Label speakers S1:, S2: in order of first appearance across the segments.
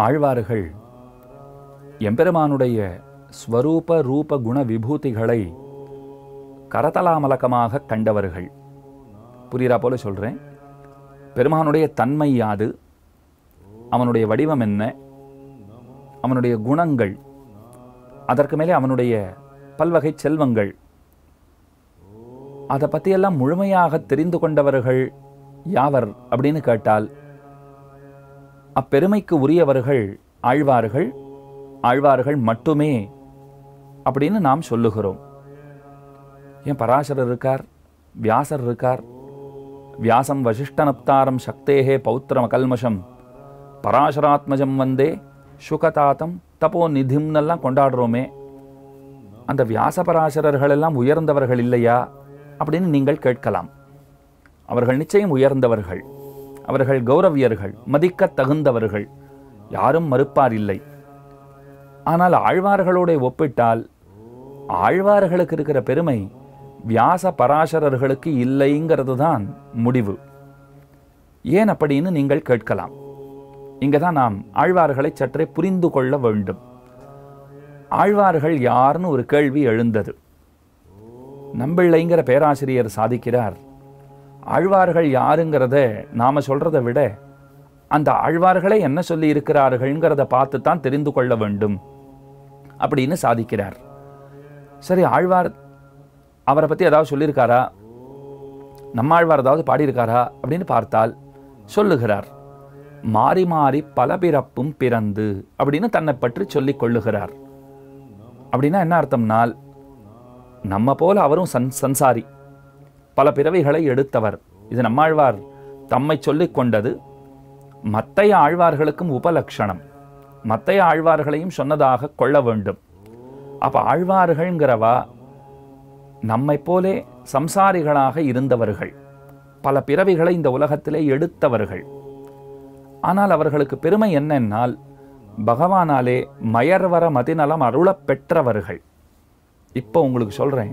S1: ஆழ்வார்கள் எம்பெருமானுடைய ஸ்வரூப ரூப குண விபூதிகளை கரதலாமலக்கமாக கண்டவர்கள் புரியுறா போல சொல்கிறேன் பெருமானுடைய தன்மை யாது அவனுடைய வடிவம் என்ன அவனுடைய குணங்கள் அதற்கு மேலே அவனுடைய பல்வகை செல்வங்கள் அதை பற்றியெல்லாம் முழுமையாக தெரிந்து கொண்டவர்கள் யாவர் அப்படின்னு கேட்டால் அப்பெருமைக்கு உரியவர்கள் ஆழ்வார்கள் ஆழ்வார்கள் மட்டுமே அப்படின்னு நாம் சொல்லுகிறோம் ஏன் பராசரர் இருக்கார் வியாசர் இருக்கார் வியாசம் வசிஷ்டனப்தாரம் சக்தேகே பௌத்திரம் அகல்மஷம் பராசராத்மஜம் வந்தே சுகதாத்தம் தப்போ நிதிம்னெல்லாம் கொண்டாடுறோமே அந்த வியாச பராசரர்கள் எல்லாம் உயர்ந்தவர்கள் இல்லையா அப்படின்னு நீங்கள் கேட்கலாம் அவர்கள் நிச்சயம் உயர்ந்தவர்கள் அவர்கள் கௌரவியர்கள் மதிக்கத் தகுந்தவர்கள் யாரும் மறுப்பார் இல்லை ஆனால் ஆழ்வார்களோட ஒப்பிட்டால் ஆழ்வார்களுக்கு இருக்கிற பெருமை வியாச பராசரர்களுக்கு இல்லைங்கிறது தான் முடிவு ஏன் அப்படின்னு நீங்கள் கேட்கலாம் இங்கே தான் நாம் ஆழ்வார்களை சற்றே புரிந்து கொள்ள வேண்டும் ஆழ்வார்கள் யாருன்னு ஒரு கேள்வி எழுந்தது நம்பிள்ளைங்கிற பேராசிரியர் சாதிக்கிறார் ஆழ்வார்கள் யாருங்கிறத நாம சொல்றதை விட அந்த ஆழ்வார்களே என்ன சொல்லி இருக்கிறார்கள்ங்கிறத பார்த்து தான் தெரிந்து கொள்ள வேண்டும் அப்படின்னு சாதிக்கிறார் சரி ஆழ்வார் அவரை பற்றி ஏதாவது சொல்லியிருக்காரா நம்ம ஆழ்வார் ஏதாவது பாடியிருக்காரா அப்படின்னு பார்த்தால் சொல்லுகிறார் மாறி மாறி பல பிறப்பும் பிறந்து அப்படின்னு தன்னை பற்றி சொல்லிக் கொள்ளுகிறார் அப்படின்னா என்ன அர்த்தம்னால் நம்ம போல அவரும் சன் சன்சாரி பல பிறவிகளை எடுத்தவர் இது நம்மாழ்வார் தம்மை சொல்லிக் கொண்டது மத்தைய ஆழ்வார்களுக்கும் உபலக்ஷணம் மத்தைய ஆழ்வார்களையும் சொன்னதாக கொள்ள வேண்டும் அப்ப ஆழ்வார்கள்ங்கிறவா நம்மை போலே சம்சாரிகளாக இருந்தவர்கள் பல பிறவிகளை இந்த உலகத்திலே எடுத்தவர்கள் ஆனால் அவர்களுக்கு பெருமை என்னென்னால் பகவானாலே மயர்வர மதிநலம் அருளப் பெற்றவர்கள் இப்போ உங்களுக்கு சொல்றேன்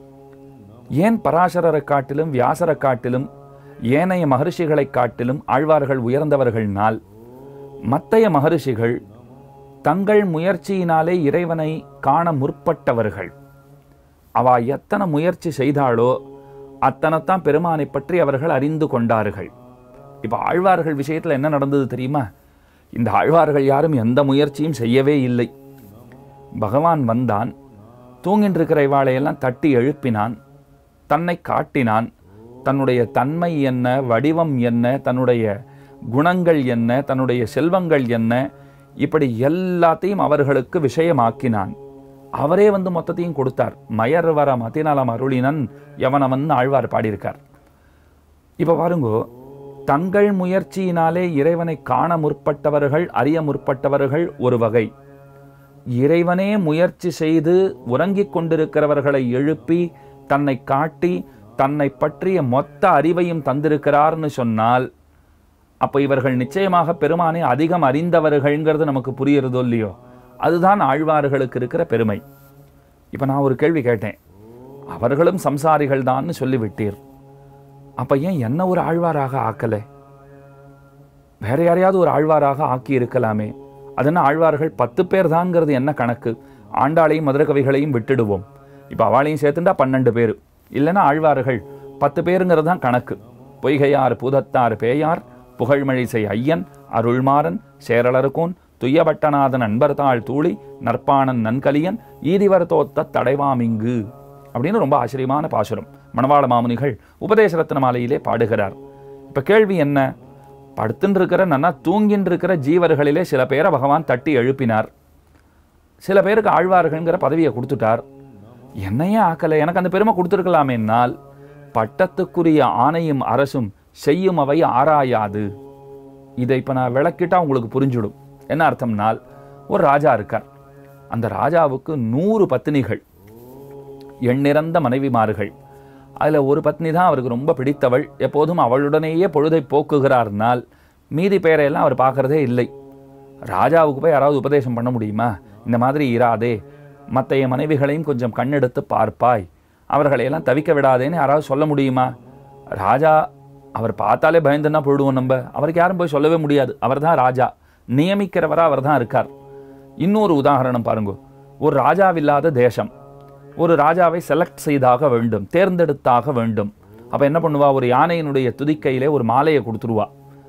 S1: ஏன் பராசரரை காட்டிலும் வியாசரை காட்டிலும் ஏனைய மகரிஷிகளை காட்டிலும் ஆழ்வார்கள் உயர்ந்தவர்கள்னால் மத்தைய மகரிஷிகள் தங்கள் முயற்சியினாலே இறைவனை காண முற்பட்டவர்கள் அவ எத்தனை முயற்சி செய்தாளோ அத்தனைத்தான் பெருமானை பற்றி அவர்கள் அறிந்து கொண்டார்கள் இப்போ ஆழ்வார்கள் விஷயத்தில் என்ன நடந்தது தெரியுமா இந்த ஆழ்வார்கள் யாரும் எந்த முயற்சியும் செய்யவே இல்லை பகவான் வந்தான் தூங்கிட்டு இருக்கிற இவாளையெல்லாம் தட்டி எழுப்பினான் தன்னை காட்டினான் தன்னுடைய தன்மை என்ன வடிவம் என்ன தன்னுடைய குணங்கள் என்ன தன்னுடைய செல்வங்கள் என்ன இப்படி எல்லாத்தையும் அவர்களுக்கு விஷயமாக்கினான் அவரே வந்து மொத்தத்தையும் கொடுத்தார் மயர் வர மதிநலம் அருளினன் எவனவன் ஆழ்வார் பாடியிருக்கார் இப்போ பாருங்கோ தங்கள் முயற்சியினாலே இறைவனை காண முற்பட்டவர்கள் அறிய முற்பட்டவர்கள் ஒரு வகை இறைவனே முயற்சி செய்து உறங்கிக் கொண்டிருக்கிறவர்களை எழுப்பி தன்னை காட்டி தன்னை பற்றிய மொத்த அறிவையும் தந்திருக்கிறார்னு சொன்னால் அப்போ இவர்கள் நிச்சயமாக பெருமானை அதிகம் அறிந்தவர்கள்ங்கிறது நமக்கு புரியுறதோ இல்லையோ அதுதான் ஆழ்வார்களுக்கு இருக்கிற பெருமை இப்போ நான் ஒரு கேள்வி கேட்டேன் அவர்களும் சம்சாரிகள் தான்னு சொல்லிவிட்டீர் அப்போ ஏன் என்ன ஒரு ஆழ்வாராக ஆக்கலை வேற யாரையாவது ஒரு ஆழ்வாராக ஆக்கி இருக்கலாமே அதென்ன ஆழ்வார்கள் பத்து பேர் தான்ங்கிறது என்ன கணக்கு ஆண்டாளையும் மதுரகவிகளையும் விட்டுடுவோம் இப்போ அவளையும் சேர்த்துண்டா பன்னெண்டு பேர் இல்லைன்னா ஆழ்வார்கள் பத்து பேருங்கிறது தான் கணக்கு பொய்கையார் பூதத்தார் பேயார் புகழ்மழிசை ஐயன் அருள்மாறன் சேரலருகோன் துய்யபட்டநாதன் அன்பர்தாள் தூளி நற்பாணன் நன்கலியன் ஈதிவர் தோத்த தடைவாமிங்கு அப்படின்னு ரொம்ப ஆச்சரியமான பாசுரம் மணவாள மாமுனிகள் உபதேசரத்ன மாலையிலே பாடுகிறார் இப்போ கேள்வி என்ன படுத்துன்னு இருக்கிற நன்னா தூங்கின்னு இருக்கிற ஜீவர்களிலே சில பேரை பகவான் தட்டி எழுப்பினார் சில பேருக்கு ஆழ்வார்கள்ங்கிற பதவியை கொடுத்துட்டார் என்னையே ஆக்கலை எனக்கு அந்த பெருமை கொடுத்துருக்கலாமேனால் பட்டத்துக்குரிய ஆணையும் அரசும் செய்யும் அவை ஆராயாது இதை இப்போ நான் விளக்கிட்டா உங்களுக்கு புரிஞ்சுடும் என்ன அர்த்தம்னால் ஒரு ராஜா இருக்கார் அந்த ராஜாவுக்கு நூறு பத்தினிகள் எண்ணிறந்த மனைவிமார்கள் அதில் ஒரு பத்னி தான் அவருக்கு ரொம்ப பிடித்தவள் எப்போதும் அவளுடனேயே பொழுதை போக்குகிறார்னால் மீதி பேரையெல்லாம் அவர் பார்க்கறதே இல்லை ராஜாவுக்கு போய் யாராவது உபதேசம் பண்ண முடியுமா இந்த மாதிரி இராதே மற்றைய மனைவிகளையும் கொஞ்சம் கண்ணெடுத்து பார்ப்பாய் அவர்களையெல்லாம் தவிக்க விடாதேன்னு யாராவது சொல்ல முடியுமா ராஜா அவர் பார்த்தாலே பயந்துன்னா போயிடுவோம் நம்ம அவருக்கு யாரும் போய் சொல்லவே முடியாது அவர் தான் ராஜா நியமிக்கிறவரா அவர் தான் இருக்கார் இன்னொரு உதாரணம் பாருங்க ஒரு ராஜாவில்லாத தேசம் ஒரு ராஜாவை செலக்ட் செய்தாக வேண்டும் தேர்ந்தெடுத்தாக வேண்டும் அப்ப என்ன பண்ணுவா ஒரு யானையினுடைய துதிக்கையிலே ஒரு மாலையை கொடுத்துருவா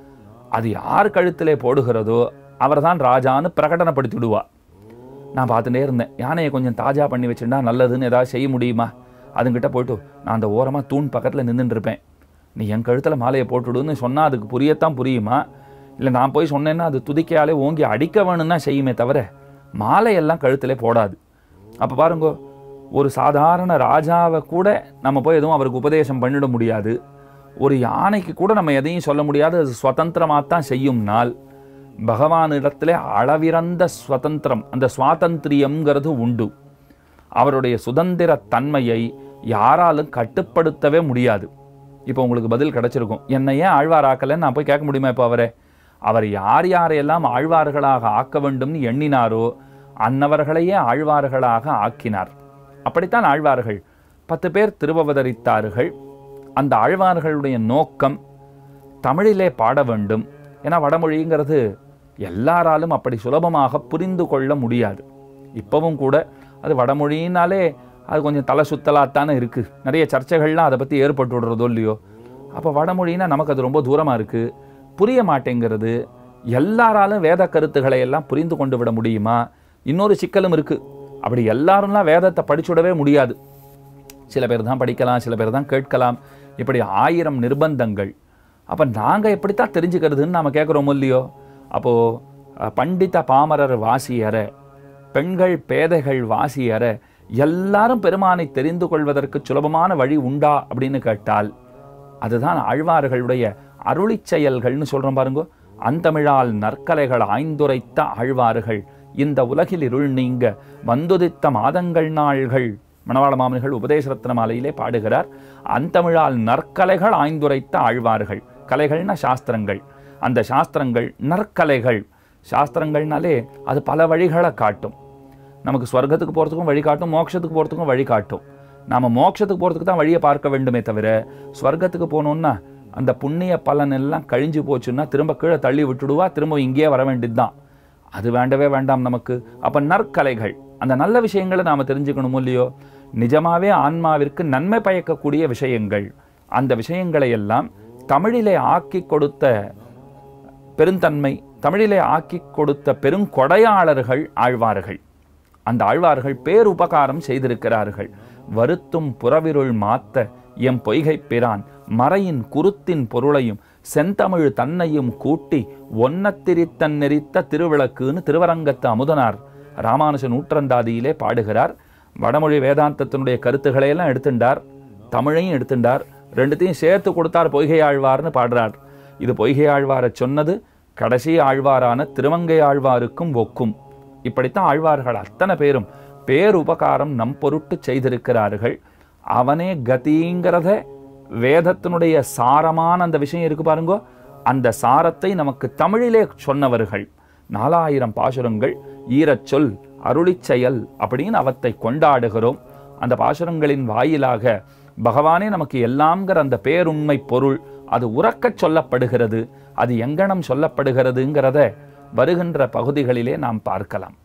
S1: அது யார் கழுத்திலே போடுகிறதோ அவர்தான் ராஜான்னு பிரகடனப்படுத்தி விடுவா நான் பார்த்துட்டே இருந்தேன் யானையை கொஞ்சம் தாஜா பண்ணி வச்சுட்டா நல்லதுன்னு ஏதாவது செய்ய முடியுமா அதுங்கிட்ட போயிட்டு நான் அந்த ஓரமாக தூண் பக்கத்தில் நின்றுட்டு இருப்பேன் நீ என் கழுத்தில் மாலையை போட்டுடுன்னு சொன்னால் அதுக்கு புரியத்தான் புரியுமா இல்லை நான் போய் சொன்னேன்னா அது துதிக்கையாலே ஓங்கி அடிக்க வேணும்னா செய்யுமே தவிர மாலையெல்லாம் கழுத்திலே போடாது அப்போ பாருங்க ஒரு சாதாரண ராஜாவை கூட நம்ம போய் எதுவும் அவருக்கு உபதேசம் பண்ணிட முடியாது ஒரு யானைக்கு கூட நம்ம எதையும் சொல்ல முடியாது அது சுதந்திரமாக தான் செய்யும்னால் பகவானிடத்திலே அளவிறந்த சுதந்திரம் அந்த சுவாதந்திரியம்ங்கிறது உண்டு அவருடைய சுதந்திர தன்மையை யாராலும் கட்டுப்படுத்தவே முடியாது இப்போ உங்களுக்கு பதில் கிடைச்சிருக்கும் என்னை ஏன் ஆழ்வாராக்கலைன்னு நான் போய் கேட்க முடியுமா இப்போ அவரை அவர் யார் யாரையெல்லாம் ஆழ்வார்களாக ஆக்க வேண்டும்னு எண்ணினாரோ அன்னவர்களையே ஆழ்வார்களாக ஆக்கினார் அப்படித்தான் ஆழ்வார்கள் பத்து பேர் திருவவதரித்தார்கள் அந்த ஆழ்வார்களுடைய நோக்கம் தமிழிலே பாட வேண்டும் ஏன்னா வடமொழிங்கிறது எல்லாராலும் அப்படி சுலபமாக புரிந்து கொள்ள முடியாது இப்போவும் கூட அது வடமொழினாலே அது கொஞ்சம் தலை சுத்தலாத்தானே இருக்குது நிறைய சர்ச்சைகள்லாம் அதை பற்றி ஏற்பட்டு விடுறதோ இல்லையோ அப்போ வடமொழினா நமக்கு அது ரொம்ப தூரமாக இருக்குது புரிய மாட்டேங்கிறது எல்லாராலும் வேத கருத்துக்களை எல்லாம் புரிந்து கொண்டு விட முடியுமா இன்னொரு சிக்கலும் இருக்குது அப்படி எல்லாரும்லாம் வேதத்தை படிச்சுடவே முடியாது சில பேர் தான் படிக்கலாம் சில பேர் தான் கேட்கலாம் இப்படி ஆயிரம் நிர்பந்தங்கள் அப்போ நாங்கள் எப்படித்தான் தெரிஞ்சுக்கிறதுன்னு நாம் கேட்குறோமோ இல்லையோ அப்போது பண்டித பாமரர் வாசியற பெண்கள் பேதைகள் வாசியற எல்லாரும் பெருமானை தெரிந்து கொள்வதற்கு சுலபமான வழி உண்டா அப்படின்னு கேட்டால் அதுதான் ஆழ்வார்களுடைய அருளிச் செயல்கள்னு சொல்கிறோம் பாருங்க அந்தமிழால் நற்கலைகள் ஆய்ந்துரைத்த ஆழ்வார்கள் இந்த உலகில் இருள் நீங்க வந்துதித்த மாதங்கள் நாள்கள் மணவாள மாமனிகள் உபதேசரத்ன மாலையிலே பாடுகிறார் அந்தமிழால் நற்கலைகள் ஆய்ந்துரைத்த ஆழ்வார்கள் கலைகள்னா சாஸ்திரங்கள் அந்த சாஸ்திரங்கள் நற்கலைகள் சாஸ்திரங்கள்னாலே அது பல வழிகளை காட்டும் நமக்கு ஸ்வர்க்கத்துக்கு போகிறதுக்கும் வழி காட்டும் மோட்சத்துக்கு போகிறதுக்கும் வழி காட்டும் நாம் மோட்சத்துக்கு போகிறதுக்கு தான் வழியை பார்க்க வேண்டுமே தவிர ஸ்வர்க்கத்துக்கு போகணுன்னா அந்த புண்ணிய பலன் எல்லாம் கழிஞ்சு போச்சுன்னா திரும்ப கீழே தள்ளி விட்டுடுவா திரும்ப இங்கேயே வர வேண்டியது தான் அது வேண்டவே வேண்டாம் நமக்கு அப்போ நற்கலைகள் அந்த நல்ல விஷயங்களை நாம் தெரிஞ்சுக்கணும் இல்லையோ நிஜமாவே ஆன்மாவிற்கு நன்மை பயக்கக்கூடிய விஷயங்கள் அந்த விஷயங்களை எல்லாம் தமிழிலே ஆக்கி கொடுத்த பெருந்தன்மை தமிழிலே ஆக்கி கொடுத்த பெருங்கொடையாளர்கள் ஆழ்வார்கள் அந்த ஆழ்வார்கள் பேருபகாரம் செய்திருக்கிறார்கள் வருத்தும் புறவிருள் மாத்த எம் பொய்கை பிரான் மறையின் குருத்தின் பொருளையும் செந்தமிழ் தன்னையும் கூட்டி ஒன்னத்திரித்தன் நெறித்த திருவிளக்குன்னு திருவரங்கத்து அமுதனார் ராமானுஜ நூற்றந்தாதியிலே பாடுகிறார் வடமொழி வேதாந்தத்தினுடைய கருத்துக்களை எல்லாம் எடுத்துட்டார் தமிழையும் எடுத்துட்டார் ரெண்டுத்தையும் சேர்த்து கொடுத்தார் பொய்கை ஆழ்வார்னு பாடுறார் இது பொய்கை ஆழ்வாரை சொன்னது கடைசி ஆழ்வாரான திருமங்கை ஆழ்வாருக்கும் ஒக்கும் இப்படித்தான் ஆழ்வார்கள் அத்தனை பேரும் பேருபகாரம் நம் பொருட்டு செய்திருக்கிறார்கள் அவனே கதிங்கிறத வேதத்தினுடைய சாரமான அந்த விஷயம் இருக்கு பாருங்கோ அந்த சாரத்தை நமக்கு தமிழிலே சொன்னவர்கள் நாலாயிரம் பாசுரங்கள் ஈரச்சொல் அருளிச் செயல் அப்படின்னு அவத்தை கொண்டாடுகிறோம் அந்த பாசுரங்களின் வாயிலாக பகவானே நமக்கு எல்லாம்ங்கிற அந்த பேருண்மை பொருள் அது உறக்கச் சொல்லப்படுகிறது அது எங்கனம் சொல்லப்படுகிறதுங்கிறத வருகின்ற பகுதிகளிலே நாம் பார்க்கலாம்